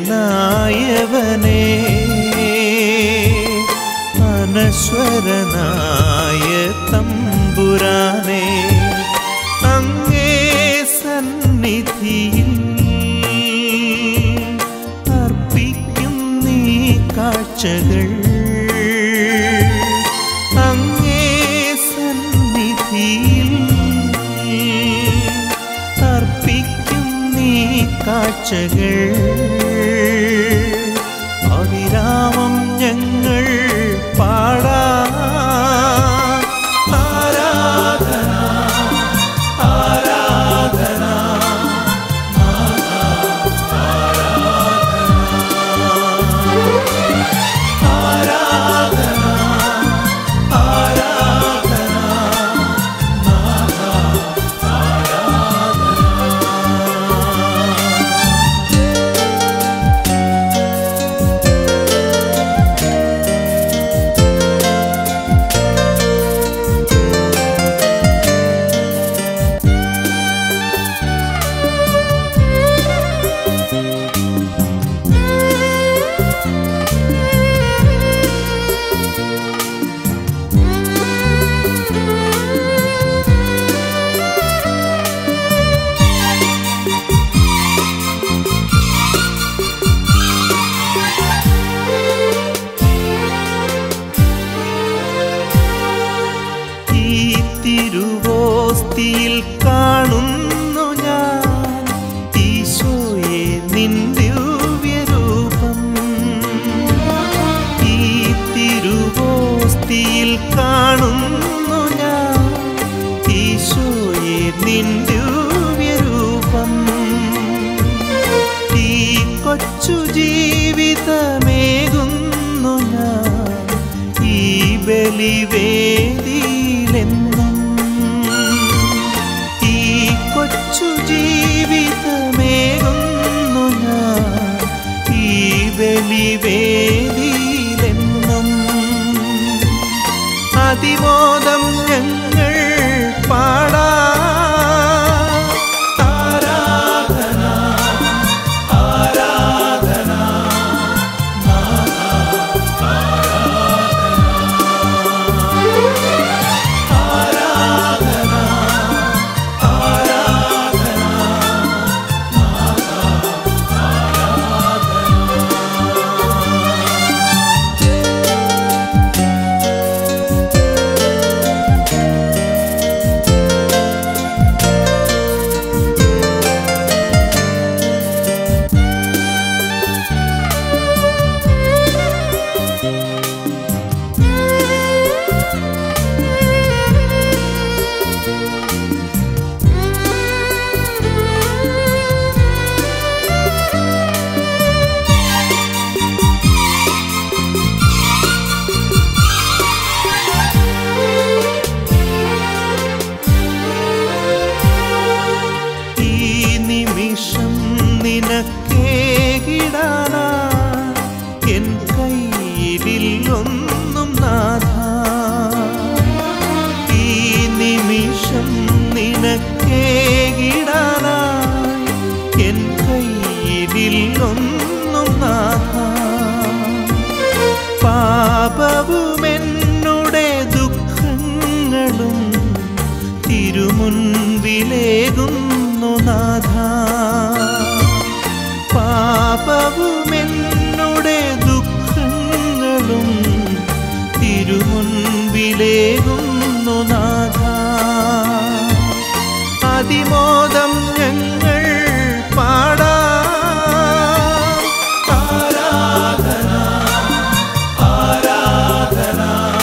അനശ്വരനായ തമ്പുരാനെ അങ്ങേ സന്നിധിയിൽ അർപ്പിക്കും നീ കാഴ്ചകൾ അങ്ങേ സന്നിധിയിൽ അർപ്പിക്കും നീ കാഴ്ചകൾ അവിരാമം ഞങ്ങൾ പാടാ ആരാധന ആരാധന ആരാധന ആരാധന ഈ തിരുവോസ്തിയിൽ കാണുന്നു ഞാൻ ഈശോയെ നിൻ ദിവ്യരൂപം ഈ തിരുവോസ്തിയിൽ കാണുന്നു ഞാൻ ഈശോയെ നിൻ ദിവ്യരൂപം ഈ കൊച്ചു ജീവിതമേകുന്നു ഞാൻ ഈ ബലിവേദിയിലെന്നും ഈ കൊച്ചു ജീവിതമേകുന്നു ഞാൻ ഈ ബലിവേദിയിലെന്നും അതിമോദം ഞങ്ങൾ പാടാ ആരാധന ആരാധന ഈ നിമിഷം നിനക്കേകിടാനാ എൻ കയ്യിലിൽ ഒന്നും നാഥ ഈ നിമിഷം നിനക്കേകിടാനാ എൻ കയ്യിലിൽ ഒന്നും നാഥ പാപവും എന്നുടെ ദുഃഖങ്ങളും തിരുമുൻപിലേകുന്നു നാഥ പാപവും എന്നുടെ ദുഃഖങ്ങളും തിരുമുൻപിലേകുന്നു നാഥ അതിമോദം ഞങ്ങൾ പാടാ ആരാധന ആരാധന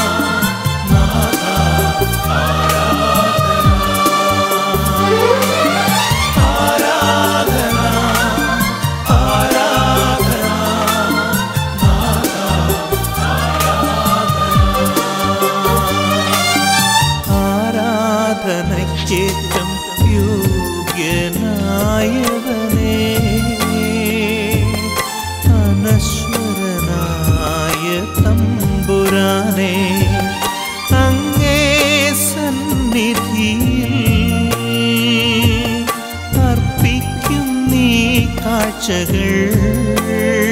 ആരാധനയ്ക്കേറ്റം യോഗ്യനായവനേ അനശ്വരനായ തമ്പുരാനെ അങ്ങേ സന്നിധിയിൽ അർപ്പിക്കും നീ കാഴ്ചകൾ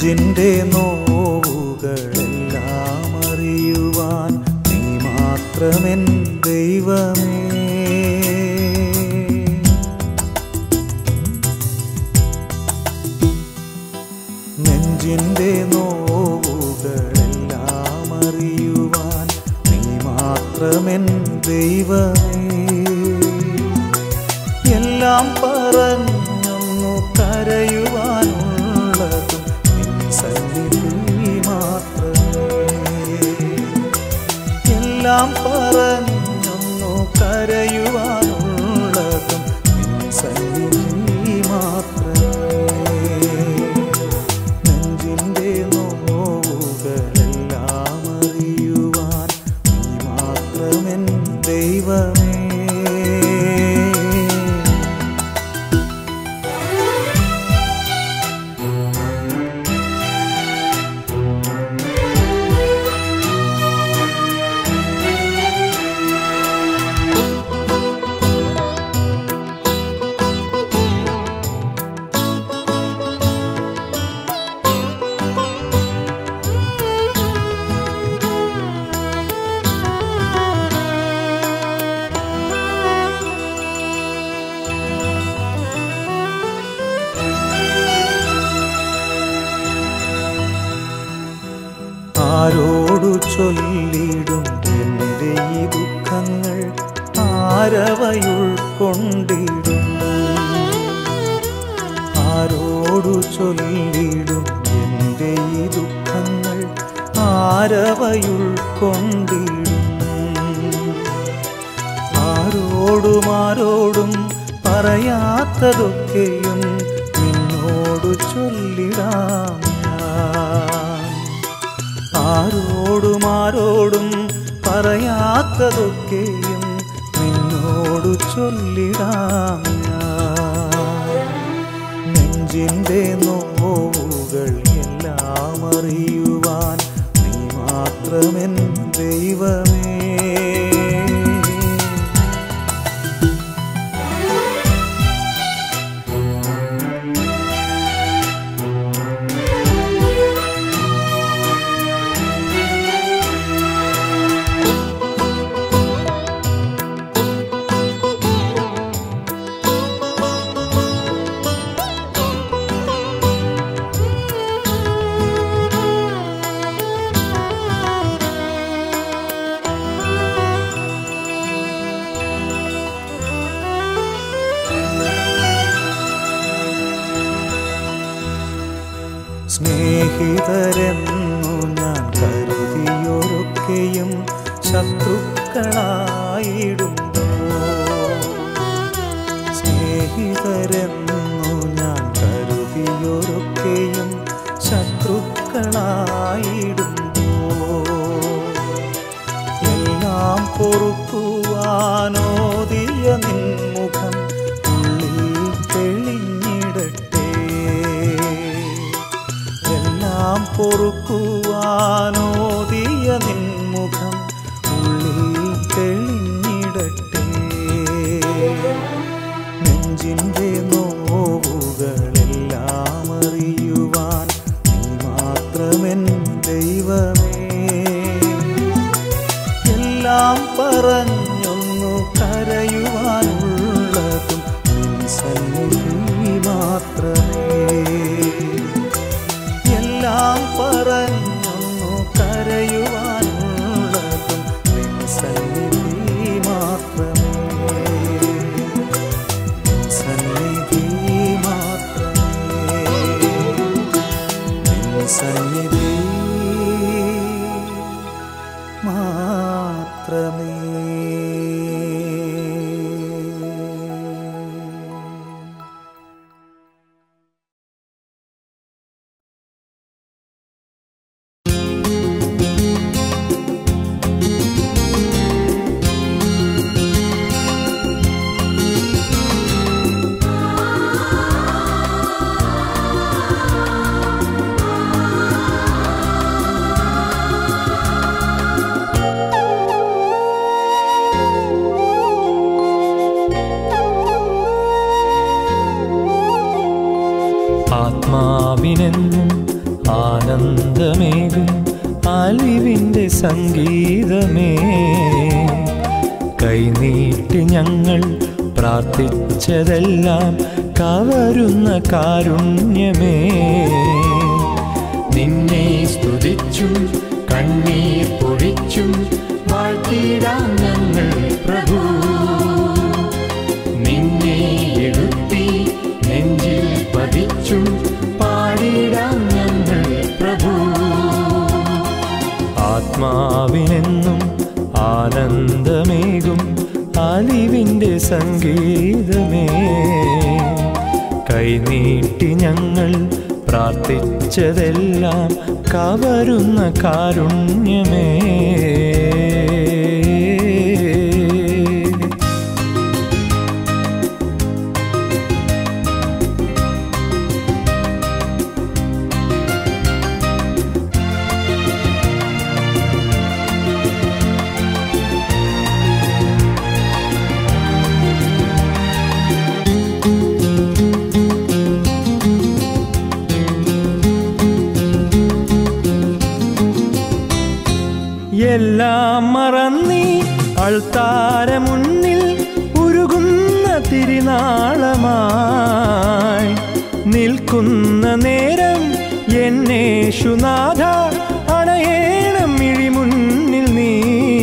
നെഞ്ചിൻ്റെ നോവുകളെല്ലാം അറിയുവാൻ നീ മാത്രമെൻ ദൈവമേ നെഞ്ചിൻ്റെ നോവുകളെല്ലാം അറിയുവാൻ നീ മാത്രമെൻ ദൈവമേ എല്ലാം പറഞ്ഞൊന്നു കരയുവാനുള്ളതും നിൻ സന്നിധി മാത്രമേ എല്ലാം പറഞ്ഞൊന്നു കരയുവാനുള്ളതും നിൻ സന്നിധി മാത്രമേ നെഞ്ചിൻ്റെ നോവുകളെല്ലാം അറിയുവാൻ നീ മാത്രമെൻ ദൈവമേ ആരോടു ചൊല്ലിടും എൻ്റെ ഈ ദുഃഖങ്ങൾ ആരവയുൾക്കൊണ്ടിടും ആരോടു ചൊല്ലിടും എൻ്റെ ഈ ദുഃഖങ്ങൾ ആരവയുൾക്കൊണ്ടിടും ആരോടും ആരോടും പറയാത്തതൊക്കെയും നിന്നോടു ചൊല്ലിടാം ഞാൻ ആരോടും ആരോടും പറയാത്തതൊക്കെയും നിന്നോടു ചൊല്ലിടാം ഞാൻ നെഞ്ചിൻ്റെ നോവുകൾ എല്ലാം അറിയുവാൻ നീ മാത്രമെൻ ദൈവമേ സ്നേഹിതരെന്നു ഞാൻ കരുതിയൊരൊക്കെയും ശത്രുക്കളായിടുന്നു സ്നേഹിതരെന്നു ഞാൻ കരുതിയൊരൊക്കെയും ശത്രുക്കളായിടുന്നു എല്ലാം പൊറുക്കുവാനോദിയ നിൻമുഖം ഉള്ളിൽ തെളിഞ്ഞിടട്ടെ എല്ലാം പൊറുക്കുവാനോദിയ നിൻമുഖം ഉള്ളിൽ തെളിഞ്ഞിടട്ടെ നെഞ്ചിൻ്റെ നോവുകളെല്ലാം അറിയുവാൻ നീ മാത്രമെൻ ദൈവമേ എല്ലാം പറഞ്ഞൊന്നു കരയുവാനുള്ളതും നിൻ സന്നിധി മാത്രമേ എല്ലാം പറഞ്ഞൊന്നു കരയുവാനുള്ളതും നിൻ സന്നിധി മാത്രമേ നിൻ സന്നിധി മാത്രമേ നിൻ സന്നിധി മാത്രമേ ആത്മാവിനെന്നും ആനന്ദമേകും അലിവിൻ്റെ സംഗീതമേ കൈനീട്ടി ഞങ്ങൾ പ്രാർത്ഥിച്ചതെല്ലാം കവരുന്ന കാരുണ്യമേ നിന്നെ സ്തുതിച്ചും കണ്ണീർ പൊഴിച്ചും വാഴ്ത്തിടാം ഞങ്ങൾ പ്രഭു നിന്നെ എടുത്തി നെഞ്ചിൽ പതിച്ചും പാടിടാം ഞങ്ങൾ പ്രഭു ആത്മാവിനെന്നും ആനന്ദമേകും അലിവിൻ്റെ സംഗീതമേ കൈനീട്ടി ഞങ്ങൾ പ്രാർത്ഥിച്ചതെല്ലാം കവരുന്ന കാരുണ്യമേ എല്ലാം മറന്നീ അൾത്താര മുന്നിൽ ഉരുകുന്ന തിരുനാളമായി നിൽക്കുന്ന നേരം എന്നേശുനാഥ അണയേണം മിഴിമുന്നിൽ നീ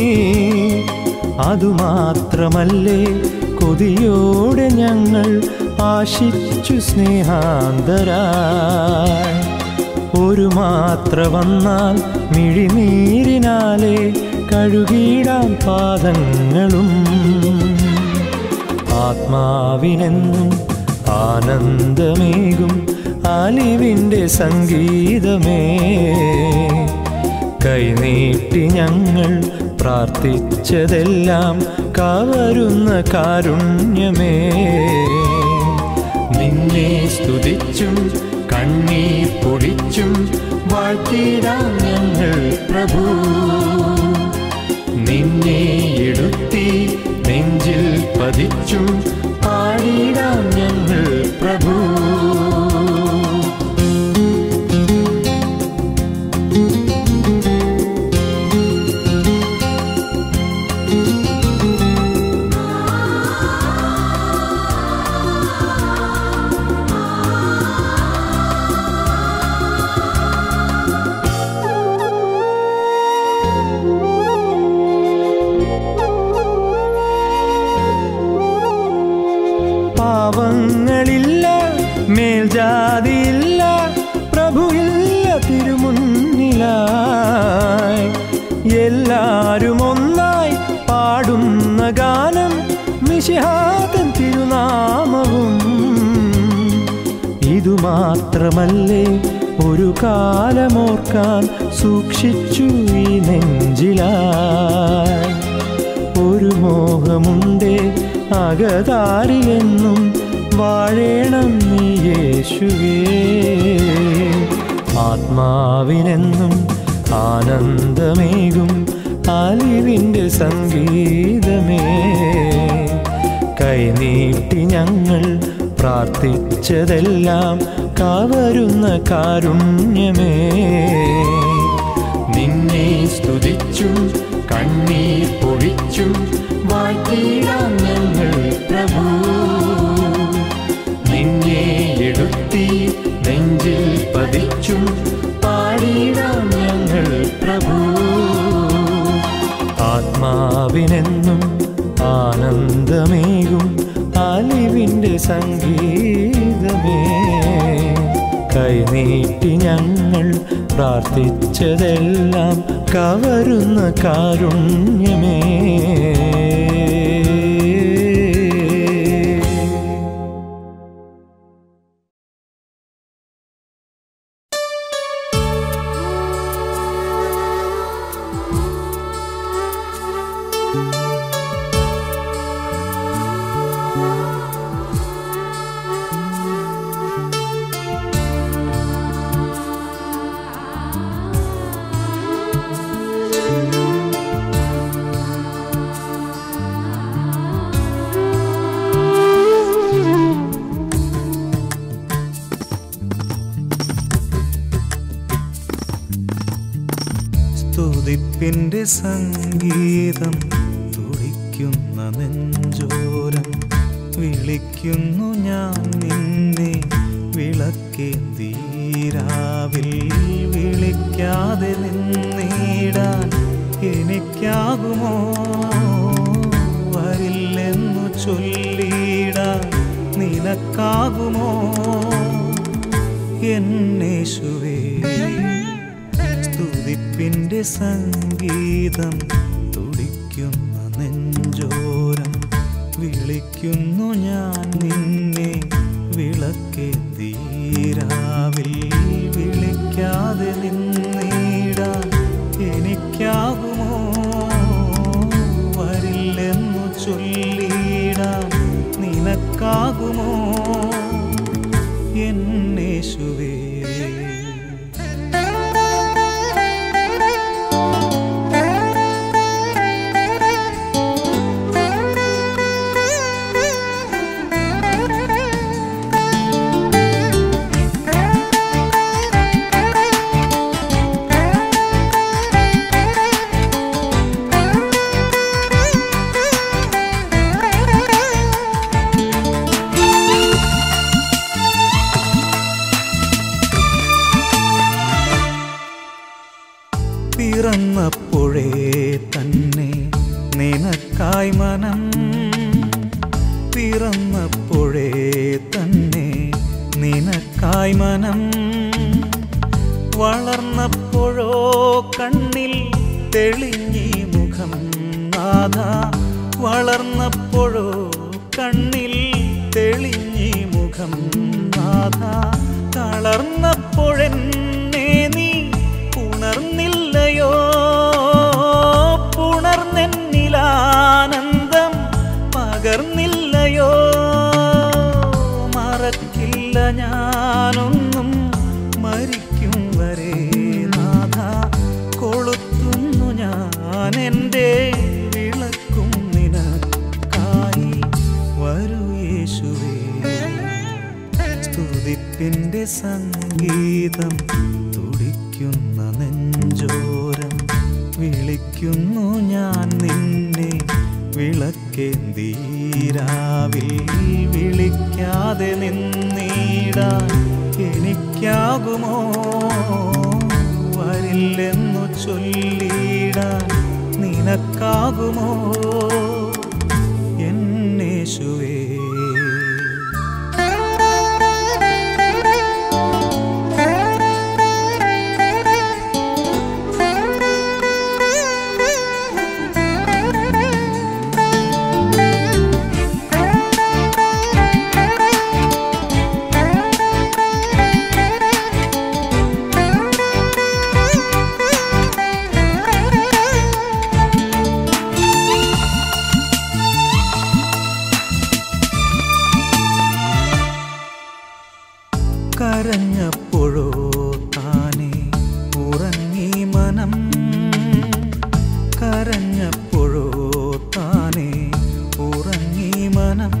അതുമാത്രമല്ലേ കൊതിയോടെ ഞങ്ങൾ ആശിച്ചു സ്നേഹാന്തരായി ഒരു മാത്ര വന്നാൽ മിഴിനീരിനാലെ കഴുകിടാൻ പാദങ്ങളും ആത്മാവിനെന്നും ആനന്ദമേകും അലിവിൻ്റെ സംഗീതമേ കൈനീട്ടി ഞങ്ങൾ പ്രാർത്ഥിച്ചതെല്ലാം കവരുന്ന കാരുണ്യമേ നിന്നെ സ്തുതിച്ചും കണ്ണീർ പൊടിച്ചും വാഴ്ത്തിടാം ഞങ്ങൾ പ്രഭു നിന്നെ എടുത്തി നെഞ്ചിൽ പതിച്ചും പാടിടാം ഞങ്ങൾ പ്രഭു പാവങ്ങളില്ല മേൽജാതിയില്ല പ്രഭുയില്ല തിരുമുന്നിലായി എല്ലാരും ഒന്നായി പാടുന്ന ഗാനം നിശിഹാതൻ തിരുനാമവും ഇതുമാത്രമല്ലേ ഒരു കാലമോർക്കാൻ സൂക്ഷിച്ചു ഈ നെഞ്ചിലായി ഒരു മോഹമുണ്ടേ അകതാരിലെന്നും വാഴേണം നീ യേശുവേ ആത്മാവിനെന്നും ആനന്ദമേകും അലിവിൻ്റെ സംഗീതമേ കൈനീട്ടി ഞങ്ങൾ പ്രാർത്ഥിച്ചതെല്ലാം കവരുന്ന കാരുണ്യമേ നിന്നെ സ്തുതിച്ചും കണ്ണീർ പൊഴിച്ചും വാഴ്ത്തിടാം ഞങ്ങൾ പ്രഭു നിന്നെ എടുത്തി നെഞ്ചിൽ പതിച്ചും പാടിടാം ഞങ്ങൾ പ്രഭു ആത്മാവിനെന്നും ആനന്ദമേകും അലിവിൻ്റെ സംഗീതമേ കൈനീട്ടി ഞങ്ങൾ പ്രാർത്ഥിച്ചതെല്ലാം കവരുന്ന കാരുണ്യമേ സ്തുതിപ്പിൻ്റെ സംഗീതം തുടിക്കുന്ന നെഞ്ചോരം വിളിക്കുന്നു ഞാൻ നിന്നെ വിളക്കേന്തീരാവിൽ വിളിക്കാതെ നിന്നിടാൻ എനിക്കാകുമോ വരില്ലെന്നു ചൊല്ലിടാൻ നിനക്കാകുമോ എന്നേശുവേ സ്തുതിപ്പിൻ്റെ സംഗീതം തുടിക്കുന്ന നെഞ്ചോരം വിളിക്കുന്നു ഞാൻ നിന്നെ വിളക്കേന്തീരാവിൽ വിളിക്കാതെ നിന്നിടാൻ എനിക്കാകുമോ വരില്ലെന്നു ചൊല്ലിടാൻ നിനക്കാകുമോ എന്നേശുവേ പിറന്നപ്പോഴേ തന്നെ നിനക്കായി മനം പിറന്നപ്പോഴേ തന്നെ നിനക്കായി മനം വളർന്നപ്പോഴോ കണ്ണിൽ തെളിഞ്ഞി മുഖം നാഥ വളർന്നപ്പോഴോ കണ്ണിൽ തെളിഞ്ഞി മുഖം നാഥ തളർന്നപ്പോഴെന്നെ നീ ഉണർന്നില്ലയോ പുണർന്നെന്നിലാനന്ദം പകർന്നില്ലയോ മറക്കില്ല ഞാനൊന്നും മരിക്കും വരെ നാഥ കൊളുത്തുന്നു ഞാൻ എൻ്റെ വിളക്കും നിനക്കായി വരൂ യേശുവേ സ്തുതിപ്പിൻ്റെ സംഗീതം തുടിക്കുന്ന നെഞ്ചോരം വിളിക്കുന്നു ഞാൻ നിന്നെ വിളക്കേന്തീരാവിൽ വിളിക്കാതെ നിന്നിടാൻ എനിക്കാകുമോ വരില്ലെന്നു ചൊല്ലിടാൻ നിനക്കാകുമോ എന്നേശുവേ കരഞ്ഞപ്പോഴോ താനെ ഉറങ്ങി മനം കരഞ്ഞപ്പോഴോ താനെ ഉറങ്ങി മനം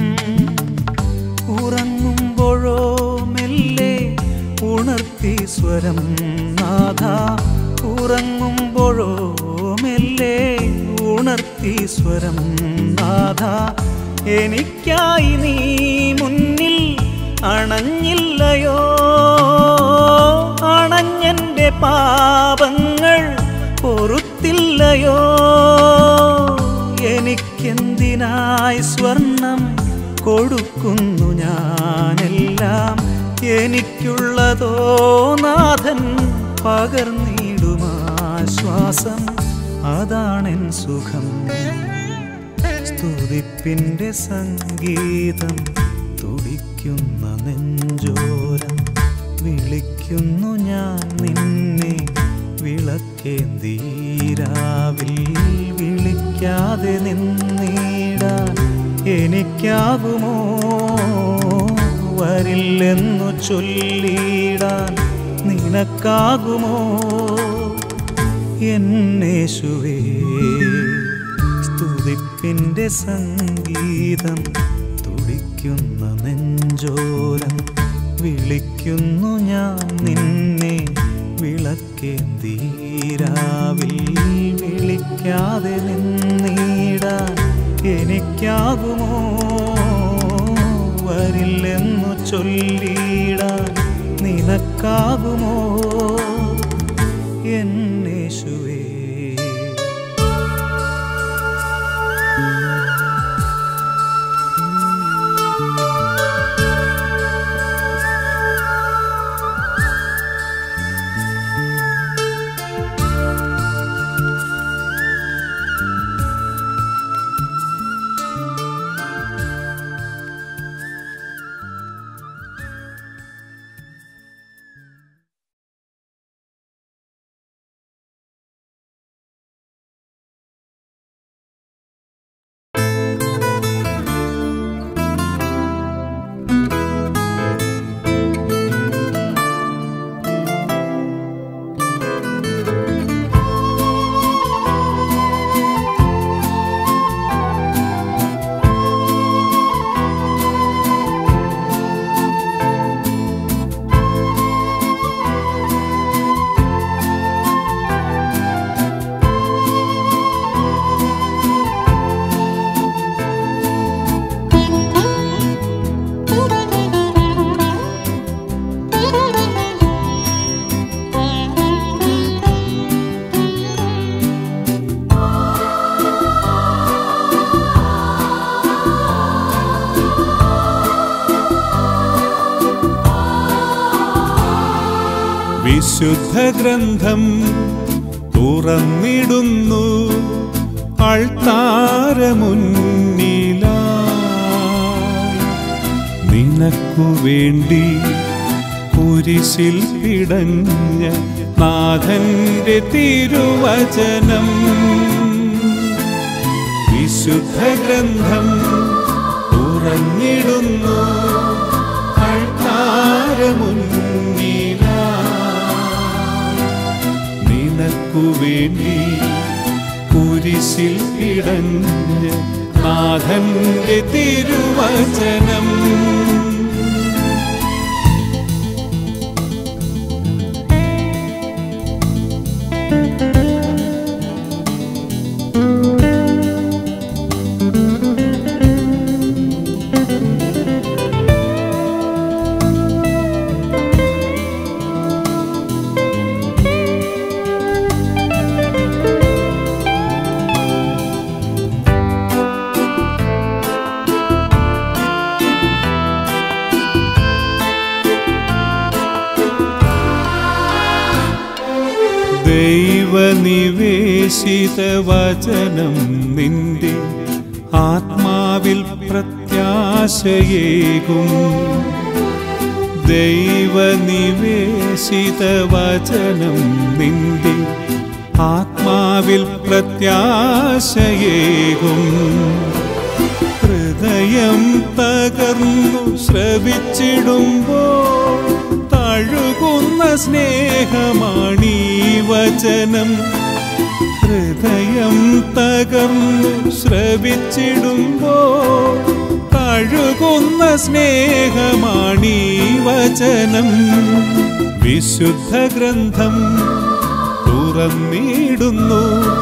ഉറങ്ങുമ്പോഴോ മെല്ലെ ഉണർത്തി സ്വരം നാഥ ഉറങ്ങുമ്പോഴോ മെല്ലെ ഉണർത്തി സ്വരം നാഥ എനിക്കായി നീ മുന്നിൽ അണഞ്ഞില്ലയോ അണഞ്ഞെൻ്റെ പാപങ്ങൾ പൊറുത്തില്ലയോ എനിക്കെന്തിനായി സ്വർണം കൊടുക്കുന്നു ഞാനെല്ലാം എനിക്കുള്ളതോ നാഥൻ പകർന്നിടുമാശ്വാസം അതാണെൻ സുഖം സ്തുതിപ്പിൻ്റെ സംഗീതം തുടിക്കുന്ന നെഞ്ചോരം വിളിക്കുന്നു ഞാൻ നിന്നെ വിളക്കേന്തീരാവിൽ വിളിക്കാതെ നിന്നിടാൻ എനിക്കാകുമോ വരില്ലെന്നു ചൊല്ലിടാൻ നിനക്കാകുമോ എന്നേശുവേ സ്തുതിപ്പിൻ്റെ സംഗീതം തുടിക്കുന്ന നെഞ്ചോരം വിളിക്കുന്നു ഞാൻ നിന്നെ വിളക്കേന്തീരാവിൽ വിളിക്കാതെ നിന്നീടാൻ എനിക്കാകുമോ വരില്ലെന്നു ചൊല്ലിടാൻ നിനക്കാകുമോ എന്നേശുവേ വിശുദ്ധ ഗ്രന്ഥം തുറന്നിടുന്നു അൾത്താരമുന്നിലായി നിനക്കു വേണ്ടി കുരിശിൽ പിടഞ്ഞ നാഥന്റെ തിരുവചനം വിശുദ്ധ ഗ്രന്ഥം തുറന്നിടുന്നു അൾത്താരമുന്നിലായി നിനക്കു വേണ്ടി കുരിശിൽ പിടഞ്ഞ നാഥന്റെ തിരുവചനം ദൈവനിവേശിത വചനം നിന്റെ ആത്മാവിൽ പ്രത്യാശയേകും ദൈവനിവേശിത വചനം നിന്റെ ആത്മാവിൽ പ്രത്യാശയേകും ഹൃദയം തകർന്നു ശ്രവിച്ചിടുമ്പോൾ തഴുകുന്ന സ്നേഹമാണീ വചനം ഹൃദയം തകർന്നു ശ്രവിച്ചിടുമ്പോൾ തഴുകുന്ന സ്നേഹമാണീ വചനം വിശുദ്ധ ഗ്രന്ഥം തുറന്നിടുന്നു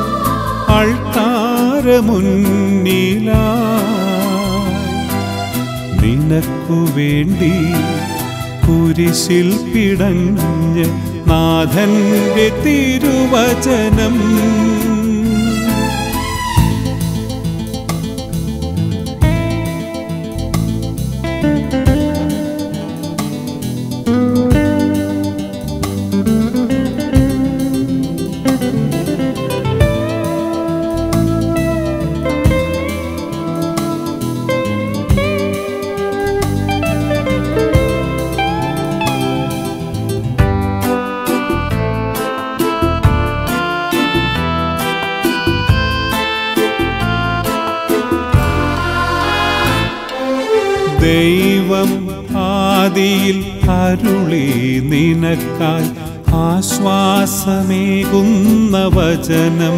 അൾത്താരമുന്നിലായി നിനക്കു വേണ്ടി കുരിശിൽ പിടഞ്ഞ് നാഥന്റെ തിരുവചനം ദൈവം ആദിയിൽ അരുളി നിനക്കായി ആശ്വാസമേകുന്ന വചനം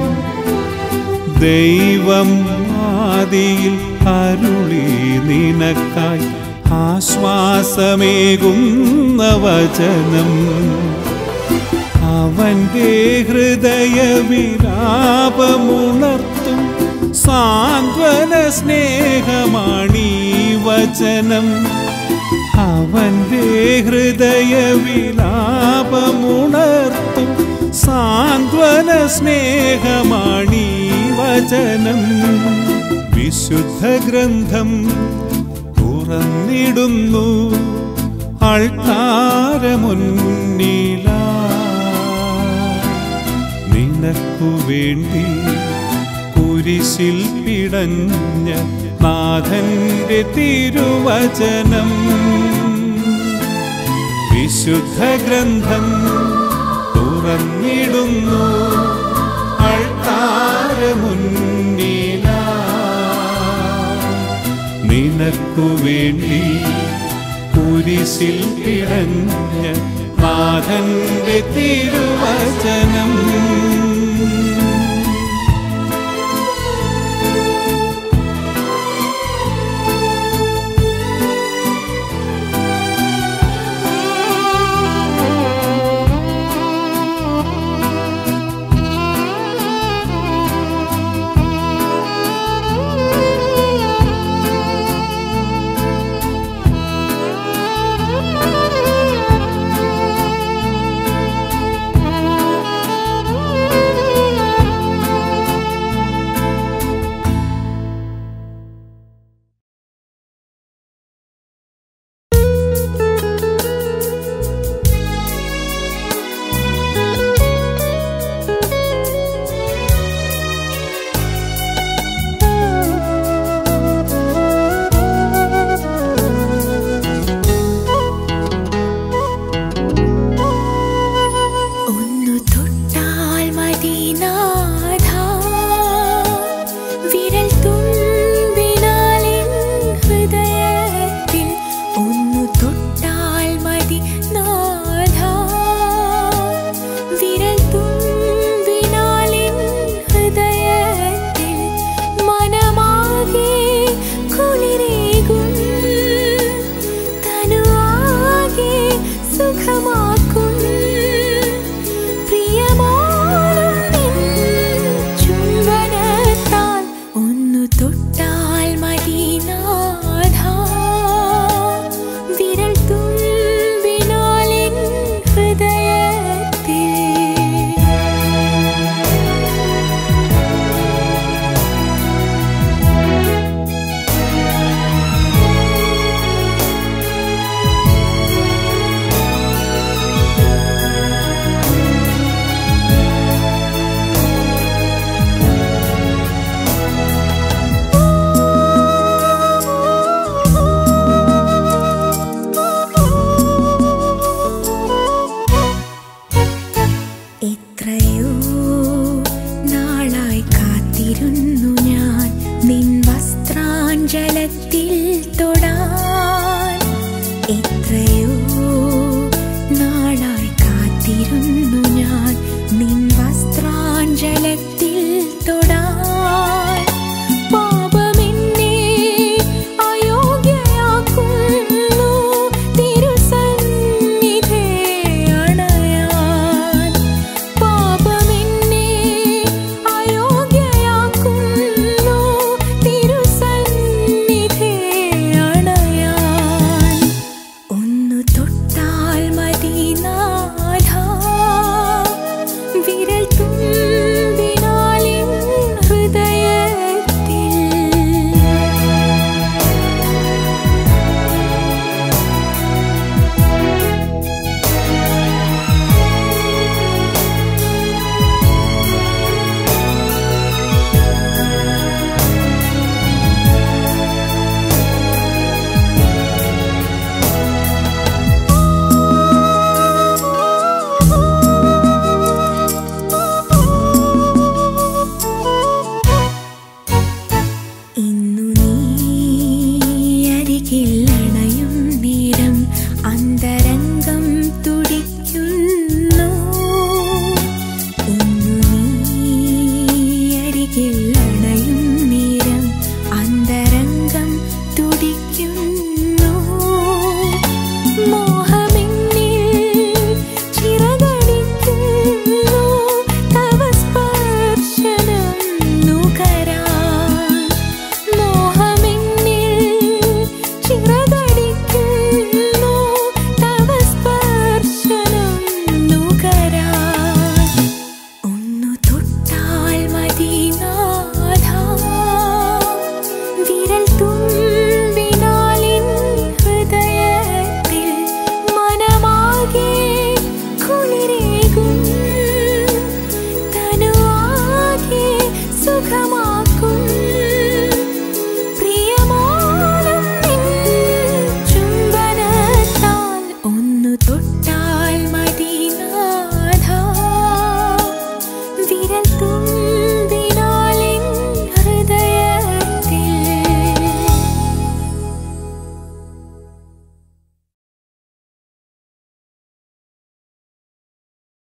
ദൈവം ആദിയിൽ അരുളി നിനക്കായി ആശ്വാസമേകുന്ന വചനം അവന്റെ ഹൃദയ വിലാപമുണർത്തും സാന്ത്വന സ്നേഹമാണീ വചനം അവന്റെ ഹൃദയ വിലാപമുണർത്തും സാന്ത്വന സ്നേഹമാണീ വചനം വിശുദ്ധ ഗ്രന്ഥം തുറന്നിടുന്നു അൾത്താരമുന്നില നിനക്കു വേണ്ടി കുരിശിൽ പിടഞ്ഞ നാഥന്റെ തിരുവചനം വിശുദ്ധ ഗ്രന്ഥം തുറന്നിടുന്നു അൾത്താരമുന്നില നിനക്കു വേണ്ടി കുരിശിൽ പിടഞ്ഞ നാഥന്റെ തിരുവചനം